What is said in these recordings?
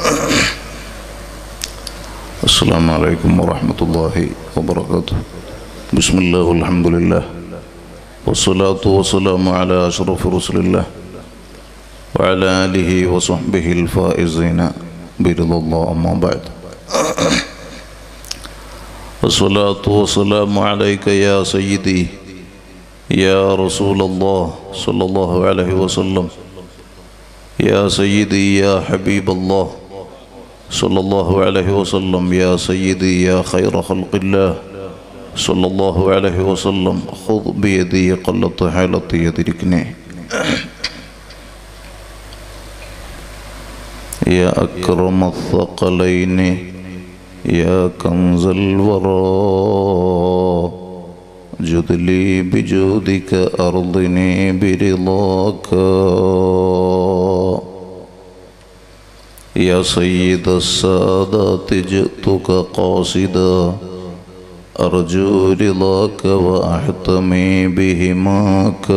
السلام عليكم ورحمة الله وبركاته بسم الله والحمد لله والصلاة والسلام على أشرف رسل الله وعلى آله وصحبه الفائزين برضا الله أما بعد الصلاة والسلام عليك يا سيدي يا رسول الله صلى الله عليه وسلم يا سيدي يا حبيب الله صلى الله عليه وسلم يا سيدي يا خير خلق الله صلى الله عليه وسلم خذ بيدي قلت حالتي يدركني يا أكرم الثقلين يا كنز الورى جد لي بجودك أرضني برضاك يا سيد السادات جئتك قاصدا أرجو رضاك وأحتمي بهماك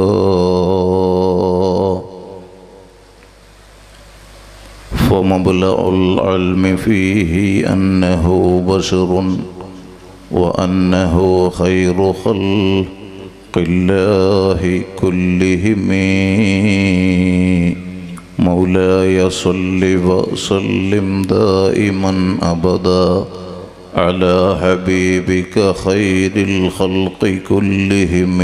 فمبلغ العلم فيه أنه بشر وأنه خير خلق الله كلهم مولاي صل وسلم دائما أبدا على حبيبك خير الخلق كلهم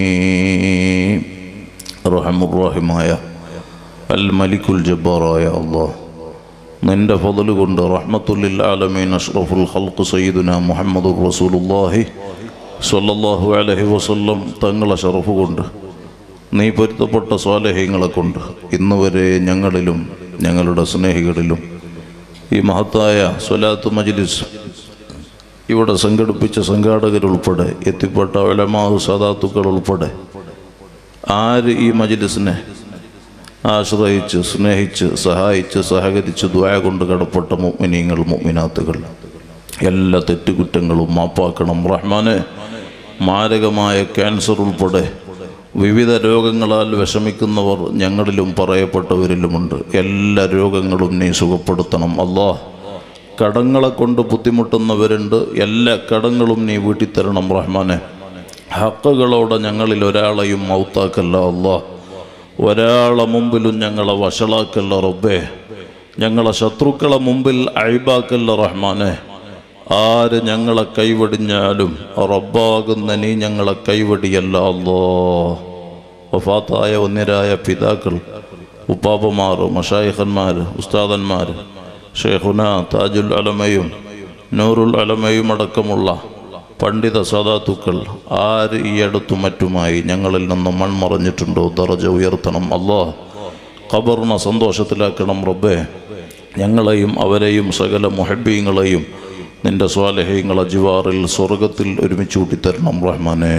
رحم الراحماയ അൽ മലിക്കുൽ ജബ്ബാറായ അള്ളാഹ് നിന്റെ ഫضل കൊണ്ട് റഹ്മത്തുല്ലിൽ ആലമീൻ അഷ്റഫുൽ ഖൽഖ് സയ്യിദുന മുഹമ്മദുർ റസൂലുള്ളാഹി സ്വല്ലല്ലാഹു അലൈഹി വസല്ലം തങ്ങളെ ഷറഫ് കൊണ്ട് നീ പൊരുത്തപ്പെട്ട സ്വാലഹ്യങ്ങളെ കൊണ്ട് ഇന്ന് വരെ ഞങ്ങളിലും ഞങ്ങളുടെ സ്നേഹികളിലും ഈ മഹത്തായ സ്വലാത്ത് മജ്ലിസ് ഇവിടെ സംഘടിപ്പിച്ച സംഘാടകരുൾപ്പെടെ എത്തിപ്പെട്ട ഒലമാവ് സദാത്തുക്കൾ ഉൾപ്പെടെ ആര് ഈ മജ്ലിസിനെ ആശ്രയിച്ച് സ്നേഹിച്ച് സഹായിച്ച് സഹകരിച്ച് ദ്വായ കൊണ്ട് കടപ്പെട്ട മുഅ്മിനീങ്ങൾ മുഅ്മിനാത്തുകൾ എല്ലാ തെറ്റുകുറ്റങ്ങളും മാപ്പാക്കണം റഹ്മാനെ മാരകമായ ക്യാൻസർ ഉൾപ്പെടെ വിവിധ രോഗങ്ങളാൽ വിഷമിക്കുന്നവർ ഞങ്ങളിലും പറയപ്പെട്ടവരിലുമുണ്ട് എല്ലാ രോഗങ്ങളും നീ സുഖപ്പെടുത്തണം അല്ലാഹ് കടങ്ങളെ കൊണ്ട് ബുദ്ധിമുട്ടുന്നവരുണ്ട് എല്ലാ കടങ്ങളും നീ വീട്ടിത്തരണം റഹ്മാനെ ഹക്കുകളോടെ ഞങ്ങളിൽ ഒരാളെയും മൗത്താക്കല്ല അല്ലാഹ് ഒരാളെ മുമ്പിലും ഞങ്ങളെ വഷളാക്കല്ല റബ്ബേ ഞങ്ങളെ ശത്രുക്കളെ മുമ്പിൽ അഴിബാക്കല്ല റഹ്മാനെ ആര് ഞങ്ങളെ കൈവടിഞ്ഞാലും റബ്ബാകുന്ന നീ ഞങ്ങളെ കൈവടിയല്ല അല്ലോ വഫാത്തായ ഒന്നിരായ പിതാക്കൾ ഉപ്പാപ്പമാർ മഷായിഖന്മാർ ഉസ്താദന്മാർ ഷെയ്ഖുന താജുൽ അലമയും നൂറുൽ അലമയും അടക്കമുള്ള പണ്ഡിത സദാത്തുക്കൾ ആര് ഈ അടുത്തും മറ്റുമായി ഞങ്ങളിൽ നിന്ന് മൺമറഞ്ഞിട്ടുണ്ടോ ദറജ ഉയർത്തണം അല്ലാഹ് ഖബറിനെ സന്തോഷത്തിലാക്കണം റബ്ബേ ഞങ്ങളെയും അവരെയും സകല മുഹബീങ്ങളെയും നിന്റെ സ്വാലഹ്യങ്ങളെ ജിവാറിൽ സ്വർഗത്തിൽ ഒരുമിച്ച് കൂട്ടിത്തരണം റഹ്മാനെ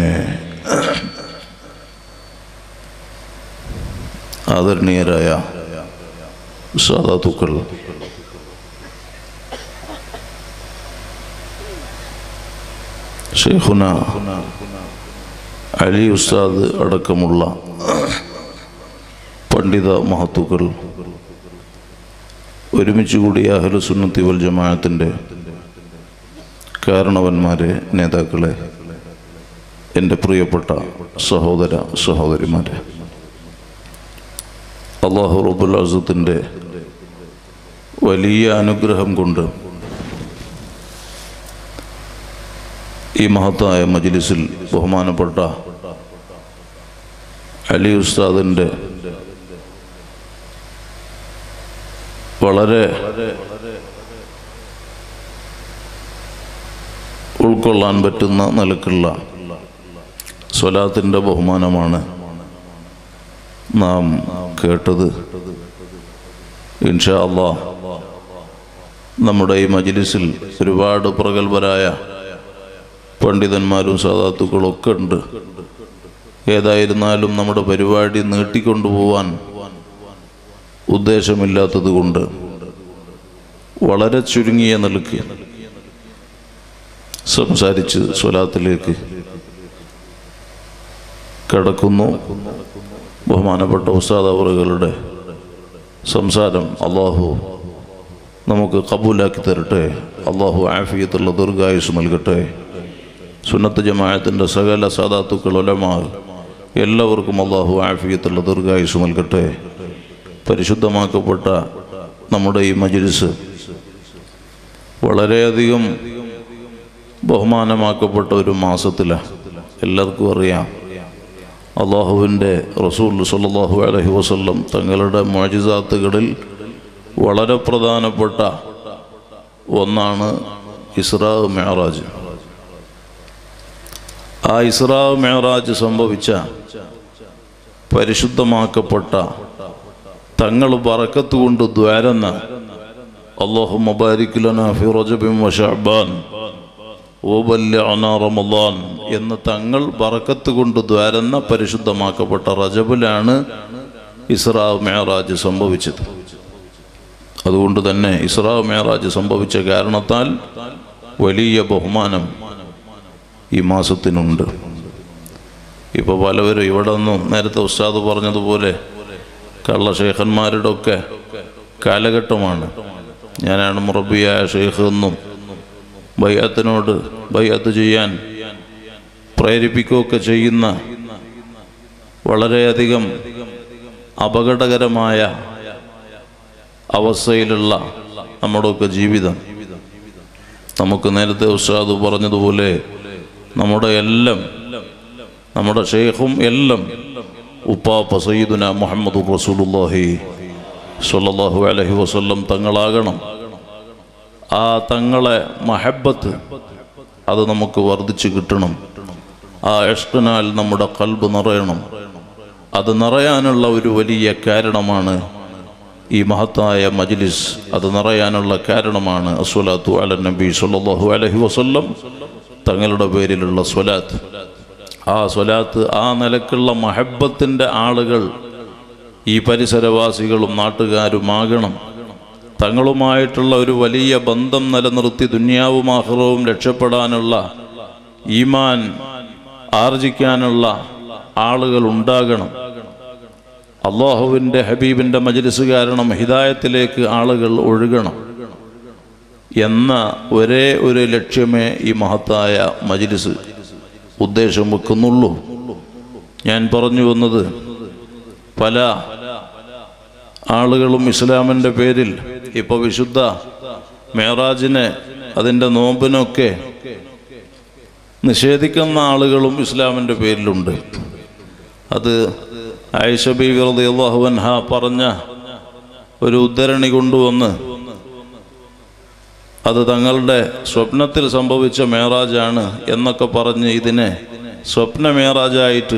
ആദരണീയരായ സാധാത്തുക്കൾ ഷെയ്ഖുന അലി ഉസ്താദ് അടക്കമുള്ള പണ്ഡിത മഹത്തുക്കൾ ഒരുമിച്ച് കൂടിയ അഹലുസുന്നത്തി വൽ ജമാഅത്തിൻ്റെ കാരണവന്മാരെ നേതാക്കളെ എൻ്റെ പ്രിയപ്പെട്ട സഹോദര സഹോദരിമാരെ അള്ളാഹു റബുൽ അസത്തിൻ്റെ വലിയ അനുഗ്രഹം കൊണ്ട് ഈ മഹത്തായ മജ്ലിസിൽ ബഹുമാനപ്പെട്ട അലി ഉസ്താദിൻ്റെ വളരെ ഉൾക്കൊള്ളാൻ പറ്റുന്ന നിലക്കുള്ള സ്വലാത്തിൻ്റെ ബഹുമാനമാണ് നാം കേട്ടത് ഇൻഷാ അള്ളാ നമ്മുടെ ഈ മജ്ലിസിൽ ഒരുപാട് പ്രഗത്ഭരായ പണ്ഡിതന്മാരും സാധാത്തുക്കളും ഒക്കെ ഉണ്ട് ഏതായിരുന്നാലും നമ്മുടെ പരിപാടി നീട്ടിക്കൊണ്ടുപോവാൻ ഉദ്ദേശമില്ലാത്തത് കൊണ്ട് വളരെ ചുരുങ്ങിയ നിലക്ക് സംസാരിച്ച് സ്വലാത്തിലേക്ക് കിടക്കുന്നു ബഹുമാനപ്പെട്ട ഉസ്താദ് അവറുകളുടെ സംസാരം അള്ളാഹു നമുക്ക് കബൂലാക്കി തരട്ടെ അള്ളാഹു ആഫിയത്തുള്ള ദീർഘായുസ് നൽകട്ടെ സുന്നത്ത് ജമാഅത്തിൻ്റെ സകല സാദാത്തുക്കൾ ഒലമാ എല്ലാവർക്കും അള്ളാഹു ആഫിയത്തുള്ള ദീർഘായുസ് നൽകട്ടെ പരിശുദ്ധമാക്കപ്പെട്ട നമ്മുടെ ഈ മജ്ലിസ് വളരെയധികം ബഹുമാനമാക്കപ്പെട്ട ഒരു മാസത്തിലാണ് എല്ലാവർക്കും അറിയാം അള്ളാഹുവിൻ്റെ റസൂൽ സല്ലല്ലാഹു അലൈഹി വസല്ലം തങ്ങളുടെ മോജിസാത്തുകളിൽ വളരെ പ്രധാനപ്പെട്ട ഒന്നാണ് ഇസ്രാ മെഹറാജ് ആ ഇസ്രാ മെഹറാജ് സംഭവിച്ച പരിശുദ്ധമാക്കപ്പെട്ട തങ്ങൾ ബറക്കത്ത് കൊണ്ട് ദ്വാരന്ന അള്ളാഹു മബാരിക്കുലന ഫി റജബിൻ വശഅബാൻ ഓബല്യഅന റമളാൻ എന്ന് തങ്ങൾ ബറക്കത്ത് കൊണ്ട് ദ്വാരന്ന പരിശുദ്ധമാക്കപ്പെട്ട റജബിലാണ് ഇസ്രാ മെഹറാജ് സംഭവിച്ചത് അതുകൊണ്ട് തന്നെ ഇസ്രാ മെഹറാജ് സംഭവിച്ച കാരണത്താൽ വലിയ ബഹുമാനം ഈ മാസത്തിനുണ്ട് ഇപ്പോൾ പലവരും ഇവിടെ നിന്നും നേരത്തെ ഉസ്താദ് പറഞ്ഞതുപോലെ കള്ള ഷേഖന്മാരുടെ ഒക്കെ കാലഘട്ടമാണ് ഞാനാണ് മുറബിയായ ഷെയ്ഖ് എന്നും ബയ്യത്തിനോട് ബയ്യത്ത് ചെയ്യാൻ പ്രേരിപ്പിക്കുകയൊക്കെ ചെയ്യുന്ന വളരെയധികം അപകടകരമായ അവസ്ഥയിലുള്ള നമ്മുടെയൊക്കെ ജീവിതം നമുക്ക് നേരത്തെ ഉസ്താദ് പറഞ്ഞതുപോലെ നമ്മുടെ എല്ലാം നമ്മുടെ ഷെയ്ഖും എല്ലാം ഉപ്പാപ്പ സയ്യിദുന മുഹമ്മദ് റസൂലുള്ളാഹി സ്വല്ലല്ലാഹു അലൈഹി വസല്ലം തങ്ങളാകണം ആ തങ്ങളെ മഹബത്ത് അത് നമുക്ക് വർദ്ധിച്ചു കിട്ടണം ആ ഇഷ്ടിനാൽ നമ്മുടെ കൽബ് നിറയണം അത് നിറയാനുള്ള ഒരു വലിയ കാരണമാണ് ഈ മഹത്തായ മജ്ലിസ് അത് നിറയാനുള്ള കാരണമാണ് അസ്വലാത്തു അല നബി സല്ലല്ലാഹു അലൈഹി വസല്ലം തങ്ങളുടെ പേരിലുള്ള സ്വലാത്ത് ആ സ്വലാത്ത് ആ നിലക്കുള്ള മഹബത്തിൻ്റെ ആളുകൾ ഈ പരിസരവാസികളും നാട്ടുകാരുമാകണം തങ്ങളുമായിട്ടുള്ള ഒരു വലിയ ബന്ധം നിലനിർത്തി ദുന്യാവും ആഹ്റവും രക്ഷപ്പെടാനുള്ള ഈമാൻ ആർജിക്കാനുള്ള ആളുകൾ ഉണ്ടാകണം അള്ളാഹുവിൻ്റെ ഹബീബിൻ്റെ മജ്ലിസ് കാരണം ഹിദായത്തിലേക്ക് ആളുകൾ ഒഴുകണം എന്ന ഒരേ ഒരു ലക്ഷ്യമേ ഈ മഹത്തായ മജ്ലിസ് ഉദ്ദേശം വെക്കുന്നുള്ളൂ ഞാൻ പറഞ്ഞു വന്നത് പല ആളുകളും ഇസ്ലാമിൻ്റെ പേരിൽ ഇപ്പോൾ വിശുദ്ധ മേറാജിനെ അതിൻ്റെ നോമ്പിനൊക്കെ നിഷേധിക്കുന്ന ആളുകളും ഇസ്ലാമിൻ്റെ പേരിലുണ്ട് അത് ആയിഷ ബീവി റളിയല്ലാഹു അൻഹ പറഞ്ഞ ഒരു ഉദ്ധരണി കൊണ്ടുവന്ന് അത് തങ്ങളുടെ സ്വപ്നത്തിൽ സംഭവിച്ച മേറാജാണ് എന്നൊക്കെ പറഞ്ഞ് ഇതിനെ സ്വപ്ന മേറാജായിട്ട്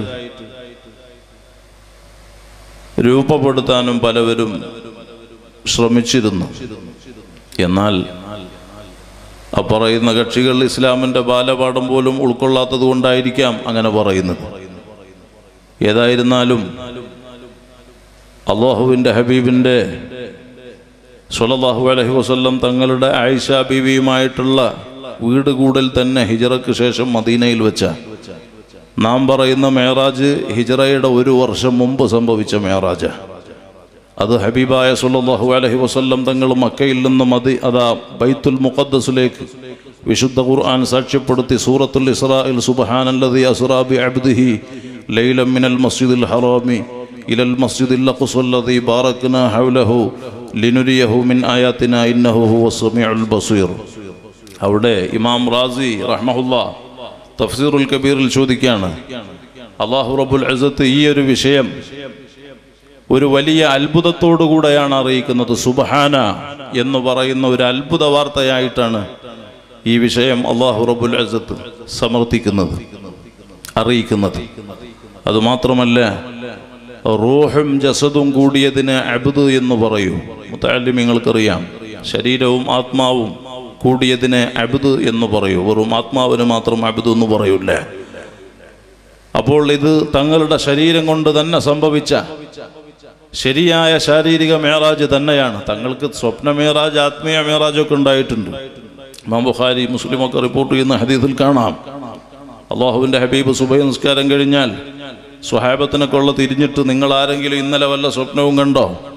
രൂപപ്പെടുത്താനും പലവരും ശ്രമിച്ചിരുന്നു എന്നാൽ ആ പറയുന്ന കക്ഷികൾ ഇസ്ലാമിൻ്റെ ബാലപാഠം പോലും ഉൾക്കൊള്ളാത്തത് കൊണ്ടായിരിക്കാം അങ്ങനെ പറയുന്നത് ഏതായിരുന്നാലും അള്ളാഹുവിൻ്റെ ഹബീബിൻ്റെ സ്വലല്ലാഹു അലഹി വസ്ല്ലം തങ്ങളുടെ ആയിഷ ബീവിയുമായിട്ടുള്ള വീട് കൂടൽ തന്നെ ഹിജറയ്ക്ക് ശേഷം മദീനയിൽ വെച്ച നാം പറയുന്ന മേറാജ് ഹിജറയുടെ ഒരു വർഷം മുമ്പ് സംഭവിച്ച മേറാജ് അത് ഹബീബായ സുല്ലാഹു അലഹി വസ്ല്ലം തങ്ങൾ മക്കയിൽ നിന്ന് മതി അതാ ബൈത്തുൽ മുഖദ്ദസിലേക്ക് വിശുദ്ധ ഖുർആൻ സാക്ഷ്യപ്പെടുത്തി സൂറത്തുൽ ഇസ്രായിൽ സുബ്ഹാനല്ലദി അസ്റാ ബി അബ്ദിഹി ലൈലം മിനൽ മസ്ജിദിൽ ഹറാമി ഇലൽ മസ്ജിദിൽ അഖ്സല്ലദി ബാറക്നാ ഹൗലഹു ലിനുരിയഹു മിൻ ആയാത്തിന ഇന്നഹു ഹുവസ് സമീഉൽ ബസീർ അവിടെ ഇമാം റാസി റഹ്മഹുല്ലാ തഫ്സീറുൽ കബീറിൽ ചോദിക്കുകയാണ് അള്ളാഹു റബ്ബുൽ അസത്ത് ഈ ഒരു വിഷയം ഒരു വലിയ അത്ഭുതത്തോടുകൂടെയാണ് അറിയിക്കുന്നത് സുബഹാന എന്ന് പറയുന്ന ഒരു അത്ഭുത വാർത്തയായിട്ടാണ് ഈ വിഷയം അള്ളാഹു റബ്ബുൽ അസത്ത് സമർത്ഥിക്കുന്നത് അറിയിക്കുന്നത് അതുമാത്രമല്ല റൂഹും ജസദും കൂടിയതിന് അബുദ് എന്ന് പറയൂ മുത്താലിമ്യങ്ങൾക്കറിയാം ശരീരവും ആത്മാവും കൂടിയതിനെ അബുദ് എന്ന് പറയൂ വെറും ആത്മാവിന് മാത്രം അബുദ് എന്ന് പറയൂല അപ്പോൾ ഇത് തങ്ങളുടെ ശരീരം കൊണ്ട് തന്നെ സംഭവിച്ച ശരിയായ ശാരീരിക മേറാജ് തന്നെയാണ് തങ്ങൾക്ക് സ്വപ്ന മേറാജ് ആത്മീയ മേറാജ് ഒക്കെ ഉണ്ടായിട്ടുണ്ട് ഇമാം ബുഖാരി മുസ്ലിമൊക്കെ റിപ്പോർട്ട് ചെയ്യുന്ന ഹദീസിൽ കാണാം അള്ളാഹുവിൻ്റെ ഹബീബ് സുബൈ നിസ്കാരം കഴിഞ്ഞാൽ സ്വഹാബത്തിനൊക്കെ ഉള്ള തിരിഞ്ഞിട്ട് നിങ്ങൾ ആരെങ്കിലും ഇന്നലെ വല്ല സ്വപ്നവും കണ്ടോ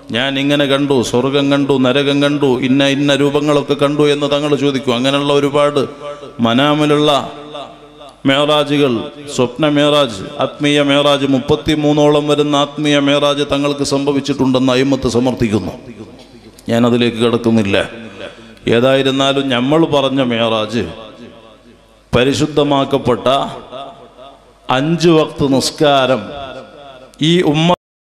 ഞാൻ ഇങ്ങനെ കണ്ടു സ്വർഗം കണ്ടു നരകം കണ്ടു ഇന്ന ഇന്ന രൂപങ്ങളൊക്കെ കണ്ടു എന്ന് തങ്ങൾ ചോദിക്കും അങ്ങനെയുള്ള ഒരുപാട് മനാമിലുള്ള മേറാജുകൾ സ്വപ്ന മേറാജ് ആത്മീയ മേറാജ് മുപ്പത്തി മൂന്നോളം വരുന്ന ആത്മീയ മേറാജ് തങ്ങൾക്ക് സംഭവിച്ചിട്ടുണ്ടെന്ന് അയിമത്ത് സമർത്ഥിക്കുന്നു ഞാൻ അതിലേക്ക് കിടക്കുന്നില്ല ഏതായിരുന്നാലും നമ്മൾ പറഞ്ഞ മേറാജ് പരിശുദ്ധമാക്കപ്പെട്ട അഞ്ച് വക്ത് നിസ്കാരം ഈ ഉമ്മ